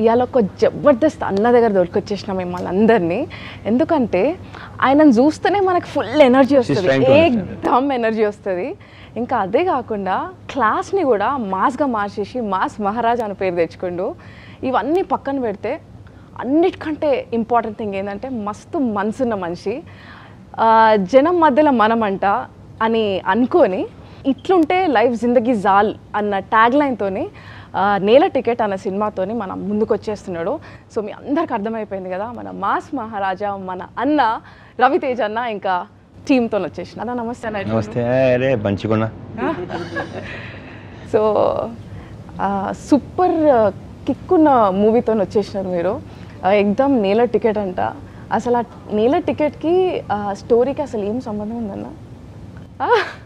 ఇవాళ ఒక జబర్దస్త్ అన్న దగ్గర దొరికొచ్చేసిన మిమ్మల్ని అందరినీ ఎందుకంటే ఆయనను చూస్తేనే మనకు ఫుల్ ఎనర్జీ వస్తుంది trying to ఏకదమ్ ఎనర్జీ వస్తుంది ఇంకా అదే కాకుండా క్లాస్ని కూడా మాస్గా మార్చేసి మాస్ మహారాజ్ అని పేరు తెచ్చుకుండు ఇవన్నీ పక్కన పెడితే అన్నిటికంటే ఇంపార్టెంట్ థింగ్ ఏంటంటే మస్తు మనసున్న మనిషి ఆ, జనం మధ్యలో మనమంట అని అనుకొని ఇట్లుంటే లైఫ్ జిందగీ జాల్ అన్న ట్యాగ్ లైన్తోని నేల టికెట్ అన్న సినిమాతోని మనం ముందుకు వచ్చేస్తున్నాడు సో మీ అందరికి అర్థమైపోయింది కదా మన మాస్ మహారాజా మన అన్న రవితేజ్ అన్న ఇంకా టీంతో వచ్చేసిన అన్న నమస్తే అన్న ఎట్లా నమస్తే అరే మంచిగున్నా సో సూపర్ కిక్ ఉన్న మూవీతో వచ్చేసినారు మీరు ఆ, ఎగ్దమ్ నేల టికెట్ అంట అసలు ఆ నేల టికెట్కి స్టోరీకి అసలు ఏం సంబంధం ఉందన్న ఆ,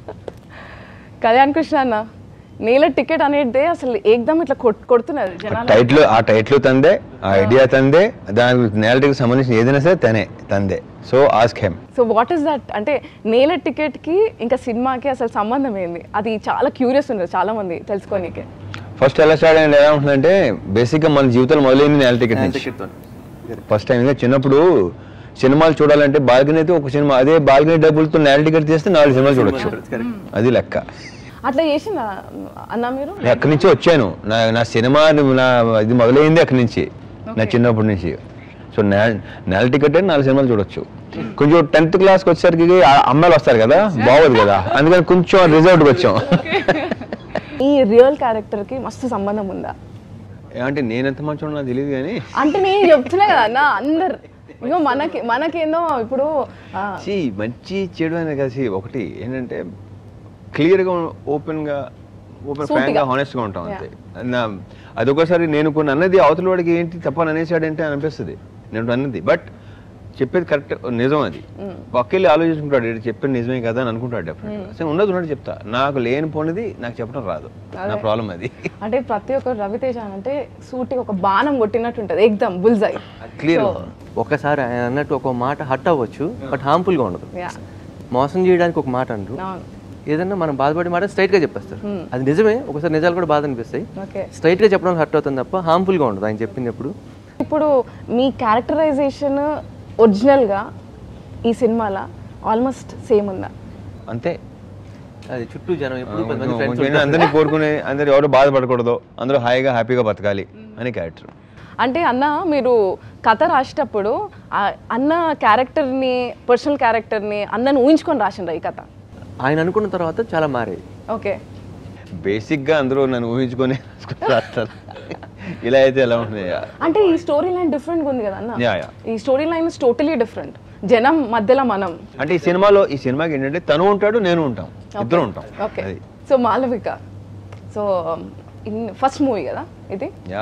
కళ్యాణ్ కృష్ణ అన్న నేల టికెట్ అనేది అసలు ఏకదమ్ ఇట్లా కొట్ కొడుతున్నారు జనాలు టైటిల్ ఆ టైటిల్ తందే ఆ ఐడియా తందే దానికి నేలటికి సంబంధించిన ఏదైనా సరే తనే తందే so ask him so what is that అంటే నేల టికెట్కి ఇంకా సినిమాకి అసలు సంబంధం ఏంది అది చాలా క్యూరియస్ ఉండదు చాలా మంది తెలుసుకోనీకి ఫస్ట్ ఎలా స్టార్ట్ అయ్యింది ఎలా ఉంటుందంటే బేసిక్గా మన జీవితంలో మొదలైంది నేల టికెట్ నుంచి ఫస్ట్ టైం ఇంకా చిన్నప్పుడు సినిమాలు చూడాలంటే బాల్కనీ అయితే ఒక సినిమా అదే బాల్కనీ డబ్బులతో నేల టికెట్ తీస్తే నాలుగు సినిమాలు చూడొచ్చు అది లెక్క అట్లా చేసిందా అన్న మీరు నేను అక్కడి నుంచి వచ్చాను నా నా సినిమా నా ఇది మొదలైంది అక్కడి నుంచి నా చిన్నప్పటి నుంచి సో నెల నెల టికెట్ నాలుగు సినిమాలు చూడొచ్చు కొంచెం టెన్త్ క్లాస్కి వచ్చేసరికి ఆ అమ్మాయిలు వస్తారు కదా బాగోదు కదా అందుకని కొంచెం రిజర్వ్డ్కి వచ్చాం ఈ రియల్ క్యారెక్టర్కి మస్తు సంబంధం ఉందా అంటే నేను ఎంత మంచి నాకు తెలియదు కానీ అంటే నేను చెప్తున్నా కదా అన్న అందరు ఇగో మనకి మనకేందో ఇప్పుడు ఆ, సి మంచి చెడు అనేది కలిసి ఒకటి ఏంటంటే క్లియర్గా ఓపెన్గా ఓపెన్ ఫ్రాంక్గా హానెస్ట్గా ఉంటాం అంతే నా అదొకసారి నేను కొన్ని అన్నది అవతల వాడికి ఏంటి తప్పని అనేసాడంటే అని అనిపిస్తుంది నేను అన్నది బట్ చెప్పేది కరెక్ట్ నిజం అది పక్కెళ్ళి ఆలోచించుకుంటాడు "ఇది చెప్పేది నిజమే కదా అని అనుకుంటాడు డెఫినెట్గా అసలు ఉన్నది ఉన్నట్టు చెప్తా నాకు లేని పోనిది నాకు చెప్పడం రాదు నా ప్రాబ్లం అది అంటే ప్రతి ఒక్క రవితేజ అని అంటే సూటి ఒక బాణం కొట్టినట్టు ఉంటుంది ఎగ్దమ్ బుల్జై క్లియర్ ఒకసారి ఆయన అన్నట్టు ఒక మాట హట్ అవ్వచ్చు బట్ హార్మ్ఫుల్గా ఉండదు యా మోసం చేయడానికి ఒక మాట అంటారు అవును ఏదన్నా మనం బాధపడే మాట స్ట్రైట్గా చెప్పేస్తారు అది నిజమే ఒకసారి నిజాలు కూడా బాధ అనిపిస్తాయి ఓకే స్ట్రైట్గా చెప్పడం హర్ట్ అవుతుంది తప్ప హార్మ్ఫుల్గా ఉండదు ఆయన చెప్పినప్పుడు ఇప్పుడు మీ క్యారెక్టరైజేషన్ ఒరిజినల్గా ఈ సినిమాలో ఆల్మోస్ట్ సేమ్ ఉందా అంతే అది చుట్టూ జనం ఎప్పుడు పది మంది ఫ్రెండ్స్ కొంచెం అందరినీ కోరుకునే అందరు ఎవరు బాధపడకూడదు అందరూ హాయిగా హ్యాపీగా బతకాలి అని క్యారెక్టర్ అంటే అన్న మీరు కథ రాసేటప్పుడు ఆ అన్న క్యారెక్టర్ని పర్సనల్ క్యారెక్టర్ని అన్నను ఊహించుకొని రాసిండ్రా ఈ కథ ఆయన అనుకున్న తర్వాత చాలా మారాయి ఓకే బేసిక్గా అందరూ నన్ను ఊహించుకొని రాస్తారు ఇలా అయితే ఎలా ఉంటుంది అంటే ఈ స్టోరీ లైన్ డిఫరెంట్గా ఉంది కదా అన్న యా యా ఈ స్టోరీ లైన్ టోటలీ డిఫరెంట్ జనం మధ్యలో మనం అంటే ఈ సినిమాలో ఈ సినిమాకి ఏంటంటే తను ఉంటాడు నేను ఉంటాం ఇద్దరు ఉంటాం ఓకే అది so Malavika so in first movie కదా ఇది యా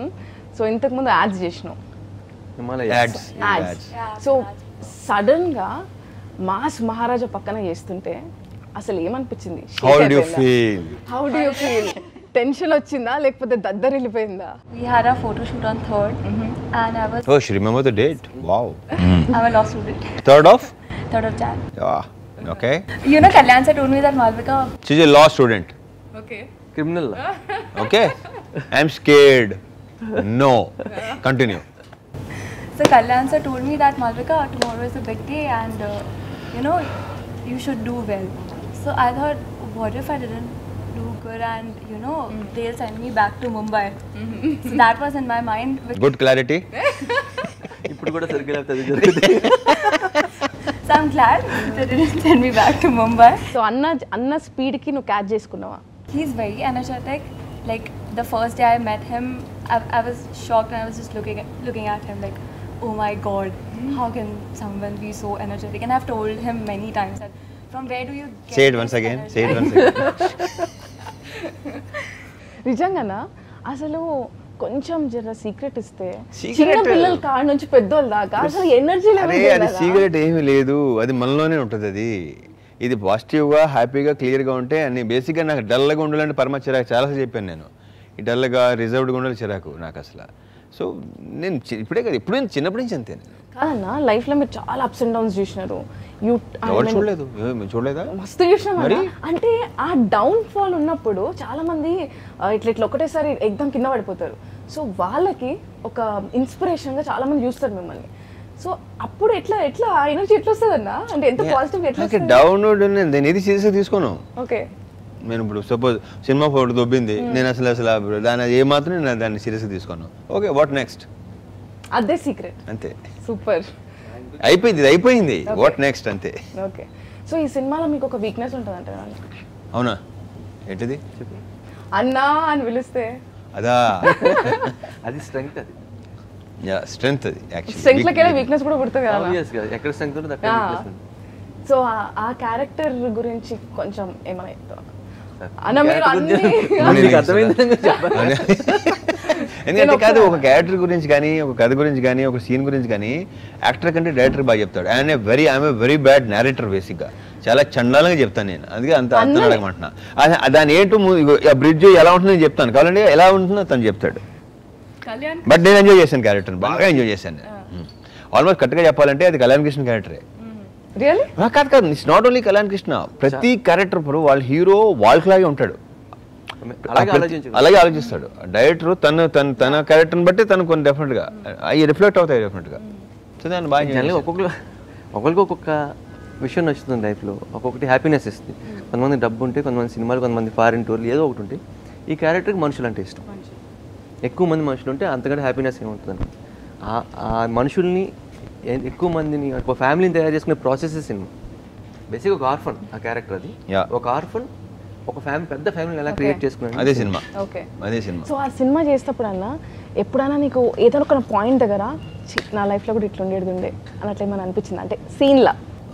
సో ఇంతకు ముందు యాడ్స్ చేసినాం హిమాలయ యాడ్స్ యాడ్స్ సో సడన్గా మాస్ మహారాజా పక్కన చేస్తుంటే అసలు ఏమనిపించింది how do you feel how do you feel tension వచ్చిందా లేకపోతే దద్దరు వెళ్ళిపోయిందా We had our photo shoot on 3rd, and I was oh she remember the date wow I'm a law student, third of 3rd of Jan. Yeah okay You know, Kalyan sir told me that Malvika. She is a law student okay criminal okay I'm scared no continue So Kalyan sir told me that Malvika, tomorrow is a big day, and uh, you know, you should do well. So I thought, what if I didn't do good, and you know, they'll send me back to Mumbai. So that was in my mind. which- good clarity ఇప్పుడు కూడా సరిగ్గా లేకపోతే అది జరుగుతుంది So I'm glad they didn't send me back to Mumbai. So అన్న అన్న స్పీడ్కి నువ్వు catch చేసుకున్నావా He's very energetic. Like the first day I met him, I, I was shocked and I was just looking at, looking at him like, oh my god, how can someone be so energetic? And I've told him many times that from where do you get say it this once again energy? Say it once again నిజంగానా అసలు కొంచెం జర secret ఇస్తే Secret? చిన్న పిల్లల కాడ నుంచి పెద్దోళ్ళ దాకా అసలు ఎనర్జీ అరే అది సీక్రెట్ ఏమీ లేదు అది మనలోనే ఉంటుంది అది ఇది పాజిటివ్గా హ్యాపీగా క్లియర్గా ఉంటే అన్ని బేసిక్గా నాకు డల్గా ఉండాలంటే పరమ చిరాకు చాలాసార్లు చెప్పాను నేను ఈ డల్గా రిజర్వ్డ్గా ఉండాలి చిరాకు నాకు అసలు సో నేను చి- ఇప్పుడే కదా ఎప్పుడూ చిన్నప్పటి నుంచి అంతే నేను. కాదన్నా లైఫ్లో మీరు చాలా అప్స్ అండ్ డౌన్స్ చూసినారు యూ ఎవరు చూడలేదు ఏ, మీరు చూడలేదా మస్తు చూసినాం అన్న. అంటే ఆ డౌన్ ఫాల్ ఉన్నప్పుడు చాలా మంది ఆ, ఇట్లా ఇట్లా ఒకటేసారి ఎగ్దమ్ కింద పడిపోతారు సో వాళ్ళకి ఒక ఇన్స్పిరేషన్ గా చాలా మంది చూస్తారు మిమ్మల్ని సో అప్పుడు ఎట్లా ఎట్లా ఆ ఎనర్జీ ఎట్లా వస్తుంది అన్న అంటే ఎంత పాజిటివ్ ఎట్లా నాకు డౌన్లోడ్ నేను ఏది సీరియస్గా తీసుకోను ఓకే నేను ఇప్పుడు సపోజ్ సినిమా ఫోటో దొబ్బింది నేను అసలు అసలు దాని ఏ మాత్రం నేను దాన్ని సీరియస్గా తీసుకోను ఓకే వాట్ నెక్స్ట్ అదే సీక్రెట్ అంతే సూపర్ అయిపోయింది ఇది అయిపోయింది వాట్ నెక్స్ట్ అంతే ఓకే సో ఈ సినిమాలో మీకు ఒక వీక్నెస్ ఉంటుంది అంటే అవునా ఏంటిది అన్నా అని పిలిస్తే అదా అది స్ట్రెంగ్త్ అది స్ట్రెంగ్త్ అది స్ట్రెంగ్త్ లకి యాక్చువల్లీ వీక్నెస్ కూడా పుడుతుంది కదా అన్న? ఆబ్వియస్ గా ఎక్కడ స్ట్రెంగ్త్ ఉంటుంది అక్కడ ఆ. weakness ఉంది. సో ఆ- ఆ క్యారెక్టర్ గురించి కొంచెం ఏమైనా చెప్తావా? సార్, అన్న మీరు character అన్ని గురించి- మీకు అర్థమైందని చెప్పాలి ఎందుకంటే కాదు ఒక క్యారెక్టర్ గురించి కానీ ఒక కథ గురించి కానీ ఒక సీన్ గురించి కానీ యాక్టర్ కంటే డైరెక్టర్ బాగా చెప్తాడు ఆయన very I'm very bad narrator బేసిక్గా చాలా చండాలంగా చెప్తాను నేను అందుకే అంత అర్థం అడగమంటున్నా అది- దాని ఏంటో బ్రిడ్జ్ ఎలా ఉంటుందో నేను చెప్తాను కావాలంటే ఎలా ఉంటుందో తను చెప్తాడు Kalyan బట్ నేను ఎంజాయ్ చేశాను క్యారెక్టర్ బాగా ఎంజాయ్ చేశాను ఆల్మోస్ట్ కరెక్ట్గా చెప్పాలంటే అది కళ్యాణ్ కృష్ణ క్యారెక్టరే రియల్లీ ఆ, కాదు కాదు it's not only Kalyan Krishna ప్రతి క్యారెక్టర్ ఇప్పుడు వాళ్ళ హీరో వాళ్ళకిలాగే ఉంటాడు అలాగే ఆ ప్రతి- ఆలోచించు అలాగే ఆలోచిస్తాడు డైరెక్టర్ తను తన తన క్యారెక్టర్ని బట్టి తను కొన్ని డెఫినెట్గా అవి రిఫ్లెక్ట్ అవుతాయి డెఫినెట్గా సో దాన్ని బాగా enjoy జనరల్గా చేశాను. ఒక్కొక్కరు ఒకరికి ఒక్కొక్క విషయం నచ్చుతుంది లైఫ్లో ఒక్కొక్కటి హ్యాపీనెస్ ఇస్తుంది కొంతమంది డబ్బు ఉంటే కొంతమంది సినిమాలు కొంతమంది ఫారిన్ టూర్లు ఏదో ఒకటి ఉంటే ఈ క్యారెక్టర్కి మనుషులు అంటే ఇష్టం ఎక్కువ మంది మనుషులు ఉంటే అంతకంటే హ్యాపీనెస్ ఏముంటుంది ఆ- ఆ మనుషుల్ని ఎ- ఎక్కువ మందిని ఒక ఫ్యామిలీని తయారు చేసుకునే ప్రాసెస్ సినిమా బేసిక్ ఒక ఆర్ఫన్ ఆ క్యారెక్టర్ అది Yeah. ఒక ఆర్ఫన్ ఒక ఫ్యామిలీ పెద్ద ఫ్యామిలీని ఎలా క్రియేట్ చేసుకున్నాడు అదే సినిమా ఓకే అదే సినిమా సో ఆ సినిమా చేసేటప్పుడు అన్న ఎప్పుడైనా నీకు ఏదో ఒక పాయింట్ దగ్గర "ఛీ, నా లైఫ్లో కూడా ఇట్లా ఉండేది ఉండే అన్నట్లు ఏమైనా అనిపించింది అంటే సీన్లా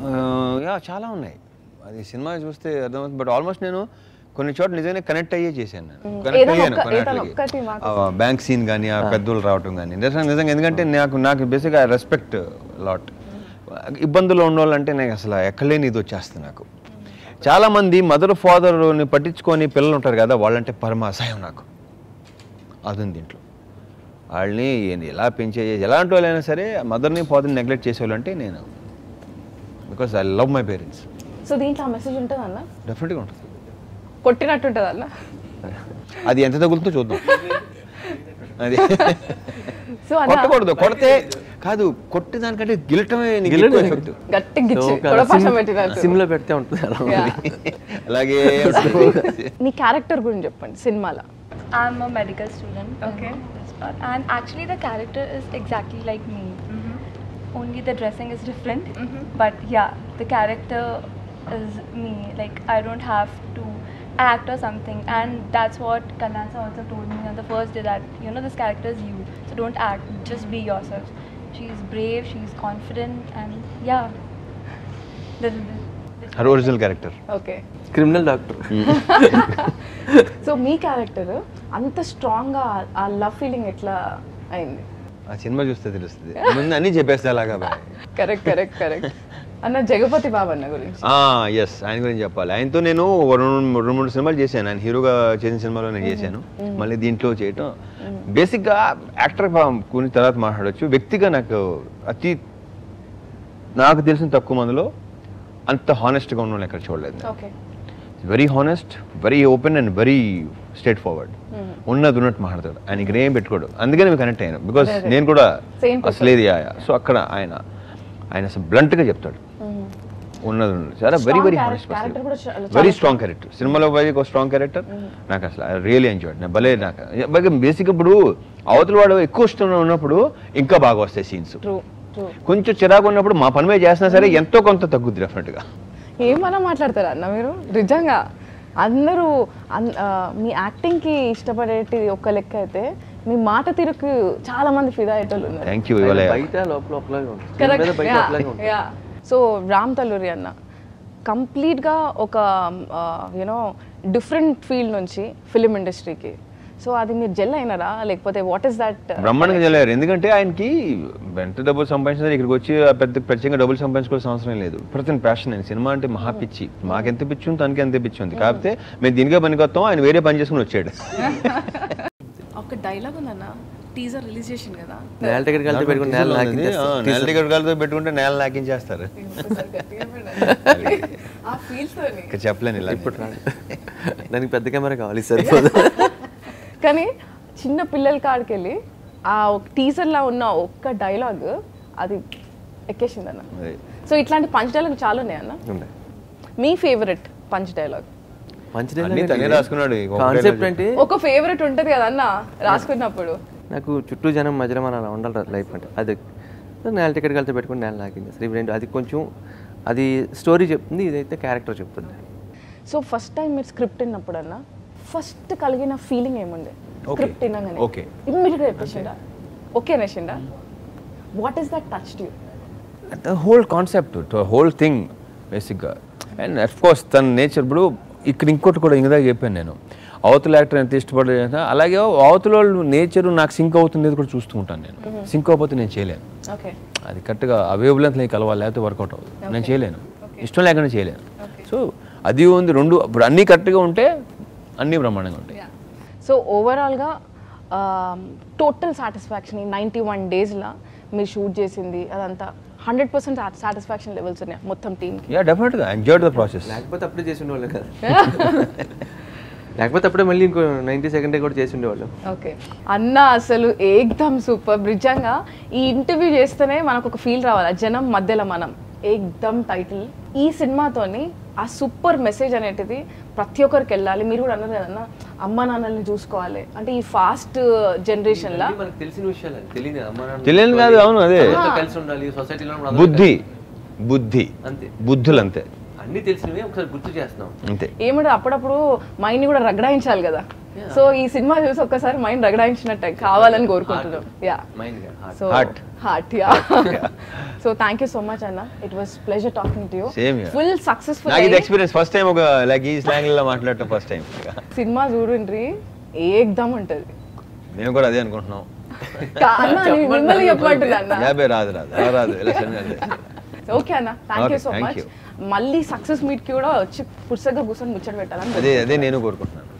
యా చాలా ఉన్నాయి అది సినిమా చూస్తే అర్థమవుతుంది బట్ ఆల్మోస్ట్ నేను కొన్ని చోట్ల నిజంగానే కనెక్ట్ అయ్యే చేశాను నేను కనెక్ట్ ఏదైనా అయ్యాను ఒక్క- కొన్ని ఏదైనా వాటికి. ఒక్కటి మాకు ఆ బ్యాంక్ సీన్ కానీ ఆ పెద్దోళ్ళు రావటం కానీ నిజంగా నిజంగా ఎందుకంటే నాకు నాకు బేసిక్గా రెస్పెక్ట్ లాట్ ఇబ్బందులు ఉన్నోళ్ళంటే నాకు అసలు ఎక్కలేని ఇది వచ్చేస్తుంది నాకు చాలా మంది మదర్ ఫాదర్ని పట్టించుకొని పిల్లలు ఉంటారు కదా వాళ్ళంటే పరమ అసహ్యం నాకు అది ఉంది దీంట్లో వాళ్ళని ఎలా పెంచే ఎలాంటి వాళ్ళైనా సరే మదర్ని ఫాదర్ని నెగ్లెక్ట్ చేసేవాళ్ళంటే నేను because I love my parents so దీంట్లో ఆ మెసేజ్ ఉంటుంది అన్న డెఫినెట్గా ఉంటుంది కొట్టినట్టు ఉంటుంది అన్న అది ఎంత తగులుతుందో చూద్దాం అది సో అన్న కొట్టకూడదు కొడితే కాదు కొట్టి దానికంటే గిలటమే నీకు గిల్లడం ఎక్కువ ఎఫెక్ట్ గట్టి గిచ్చి కొడపాషం పెట్టినట్టు సిమ్లో పెడితే ఉంటుంది అలా Yeah. అలాగే నీ క్యారెక్టర్ గురించి చెప్పండి సినిమాలో I'm a medical student. Okay. in This part. And actually, the character is exactly like me. Only the dressing is different. But yeah, the character is me. Like, I don't have to act or something. And that's what Kalansa also told me on the first day that, you know, this character is you. So don't act, just be yourself. She's brave, she's confident, and yeah. Little bit. Her original character okay criminal doctor so మీ character అంత స్ట్రాంగ్గా ఆ love feeling ఎట్లా అయింది ఆ cinema చూస్తే తెలుస్తుంది ముందు అన్నీ చెప్పేస్తే అలాగా కరెక్ట్ కరెక్ట్ కరెక్ట్ అన్న జగపతి బాబు అన్న గురించి ఎస్ ఆయన గురించి చెప్పాలి ఆయనతో నేను ఒక రెండు రెండు మూడు సినిమాలు చేశాను ఆయన హీరోగా చేసిన సినిమాలో నేను చేశాను మళ్ళీ దీంట్లో చేయటం బేసిక్గా యాక్టర్ గురించి తర్వాత మాట్లాడొచ్చు వ్యక్తిగా నాకు అతి నాకు తెలిసిన తక్కువ మందిలో అంత హానెస్ట్గా ఉన్న వాళ్ళు ఎక్కడ చూడలేదు okay very honest very open and very straightforward ఉన్నది ఉన్నట్టు మాట్లాడతాడు ఆయన ఇక్కడ ఏం పెట్టుకోడు అందుకని మేము కనెక్ట్ అయ్యాను బికాస్ నేను కూడా Same person. అసలు ఏది సో అక్కడ ఆయన ఆయన అసలు బ్లంట్గా చెప్తాడు ఉన్నది ఉన్నది చాలా very Strong very character- honest character కూడా చాలా- వెరీ స్ట్రాంగ్ క్యారెక్టర్ సినిమాలో పోయి ఒక స్ట్రాంగ్ క్యారెక్టర్ నాకు అసలు రియలీ ఎంజాయ్ నేను భలే నాకు బేసిక్ ఇప్పుడు అవతల వాడు ఎక్కువ ఇష్టం ఉన్నప్పుడు ఇంకా బాగా వస్తాయి సీన్స్ ట్రూ ట్రూ కొంచెం చిరాకు ఉన్నప్పుడు మా పని మీద చేసినా సరే ఎంతో కొంత తగ్గుద్ది డెఫినెట్గా ఏమన్నా మాట్లాడతారా అన్న మీరు నిజంగా అందరూ అన్- ఆ, మీ యాక్టింగ్కి ఇష్టపడేటి ఒక్క లెక్క అయితే మీ మాట తీరుకు చాలా మంది ఫిదా అయ్యేటోళ్ళు ఉన్నారు థ్యాంక్ యూ ఇవాళ బయట లోపల ఒకలాగా ఉంటుంది Screen మీద బయట ఒకలాగా ఉంటుంది సో రామ్ తల్లూరి అన్న కంప్లీట్గా ఒక యూనో డిఫరెంట్ ఫీల్డ్ నుంచి ఫిలిం ఇండస్ట్రీకి సో అది మీరు జెల్ అయినారా లేకపోతే వాట్ ఈస్ దట్ బ్రహ్మాండంగా చేయలేరు ఎందుకంటే ఆయనకి ఎంత డబ్బులు సంపాదించినా ఇక్కడికి వచ్చి ఆ పెద్ద ప్రత్యేకంగా డబ్బులు సంపాదించుకోవాల్సిన అవసరం లేదు ప్రతి ప్యాషన్ ఆయన సినిమా అంటే మహా పిచ్చి మాకెంత పిచ్చి ఉంది తనకి ఎంత పిచ్చి ఉంది కాకపోతే మేము దీనికే పనికొస్తాం ఆయన వేరే పని చేసుకుని వచ్చాడు ఒక డైలాగ్ ఉందన్న టీజర్ రిలీజ్ చేసింది కదా నేల టికెట్ కలిసి పెట్టుకుని నేల ఉంది. ఆ, నేల టికెట్ కలితో పెట్టుకుంటే నేల లాకించేస్తారు ఆ ఫీల్స్ ఇక చెప్పలేను ఇలా ఇప్పుడు రాదు. దానికి పెద్ద కెమెరా కావాలి సరిపోదు కానీ చిన్న పిల్లల కాడికి వెళ్ళి ఆ టీజర్లో ఉన్న ఒక్క డైలాగ్ అది ఎక్కేసింది అన్న అదే. సో ఇట్లాంటి పంచ్ డైలాగ్ చాలా ఉన్నాయన్న ఉన్నాయి. మీ ఫేవరెట్ పంచ్ డైలాగ్ మంచి అన్నీ తనే రాసుకున్నాడు ఇక ఒక కాన్సెప్ట్ dialogue అంటే ఒక ఫేవరెట్ ఉంటది కదా అన్న రాసుకున్నప్పుడు నాకు చుట్టూ జనం మధ్యలో మన అలా ఉండాలి లైఫ్ అంటే అది నేల టికెట్ కలిసి పెట్టుకుని నేల లాగింది సార్ ఇవి రెండు అది కొంచెం అది స్టోరీ చెప్తుంది ఇదైతే క్యారెక్టర్ చెప్తుంది సో ఫస్ట్ టైం మీరు స్క్రిప్ట్ విన్నప్పుడు అన్న ఫస్ట్ కలిగిన ఫీలింగ్ ఏముండే Okay. స్క్రిప్ట్ వినగానే Okay. ఇమ్మీడియట్గా చెప్పేసిండా ఓకే అనేసిండా what is that touch you the whole concept whole thing బేసిక్గా అండ్ అఫ్ కోర్స్ తన నేచర్ ఇప్పుడు ఇక్కడ ఇంకోటి కూడా ఇంకదాకా చెప్పాను నేను అవతల యాక్టర్ ఎంత ఇష్టపడే అలాగే అవతల వాళ్ళు నేచర్ నాకు సింక్ అవుతుంది కూడా చూస్తూ ఉంటాను నేను సింక్ అవ్వకపోతే నేను చేయలేను ఓకే అది కరెక్ట్గా ఆ వేవ్ లెంత్ కలవాలి లేకపోతే వర్కౌట్ అవ్వదు నేను చేయలేను ఇష్టం లేకుండా చేయలేను సో అది ఉంది రెండు ఇప్పుడు అన్నీ కరెక్ట్గా ఉంటే అన్నీ బ్రహ్మాండంగా ఉంటాయి సో ఓవరాల్గా టోటల్ సాటిస్ఫాక్షన్ ఈ నైంటీ వన్ డేస్లో మీరు షూట్ చేసింది అదంతా హండ్రెడ్ పర్సెంట్ సాటిస్ఫాక్షన్ లెవెల్స్ ఉన్నాయి మొత్తం టీంకి యా డెఫినెట్గా ఎంజాయ్డ్ ద ప్రాసెస్ లేకపోతే అప్పుడే చేసి ఉండేవాళ్ళం కదా లేకపోతే అప్పుడే మళ్ళీ ఇంకో నైంటీ సెకండ్ కూడా చేసి ఉండేవాళ్ళం ఓకే అన్న అసలు ఏకదమ్ సూపర్ నిజంగా ఈ ఇంటర్వ్యూ చేస్తేనే మనకు ఒక ఫీల్ రావాలి జనం మధ్యలో మనం ఏకదమ్ టైటిల్ ఈ సినిమాతోని ఆ సూపర్ మెసేజ్ అనేటిది ప్రతి ఒక్కరికి వెళ్ళాలి మీరు కూడా అన్నారు కదన్నా అమ్మ నాన్నల్ని చూసుకోవాలి అంటే ఈ ఫాస్ట్ జనరేషన్లో ఇవన్నీ మనకు తెలిసిన విషయాలు అది తెలియదు అమ్మ నాన్న తెలియదు కాదు, అవును, అదే. అందరితో కలిసి ఉండాలి సొసైటీలో ఉన్నప్పుడు అందరూ బుద్ధి బుద్ధి అంతే బుద్ధులు అంతే అన్ని తెలిసినవి ఒకసారి గుర్తు చేస్తున్నాం అంతే ఏమంటే అప్పుడప్పుడు మైండ్ని కూడా రగడాయించాలి కదా సో ఈ సినిమా చూసి ఒక్కసారి మైండ్ రగడాయించినట్టే కావాలని కోరుకుంటున్నాం yeah mind so Heart. Heart yeah so thank you so much అన్న it was pleasure talking to you Same here. Full successful నాకు ఇది ఎక్స్పీరియన్స్ ఫస్ట్ టైం ఒక లైక్ ఈ స్లాంగ్ లో మాట్లాడటం ఫస్ట్ టైం సినిమా చూడండి ఏకదమ్ ఉంటది మేము కూడా అదే అనుకుంటున్నాం కా- అన్న నేను మిమ్మల్ని చెప్పమంటున్నా అన్న యాభై రాదు రాదు ఆ రాదు ఇలా సడన్గా రాదు. ఓకే అన్న thank you Okay, so thank much you. మళ్ళీ సక్సెస్ మీట్ కి కూడా వచ్చి పుస్తకం కూర్చొని ముచ్చట పెట్టాలని అదే అదే నేను కోరుకుంటున్నాను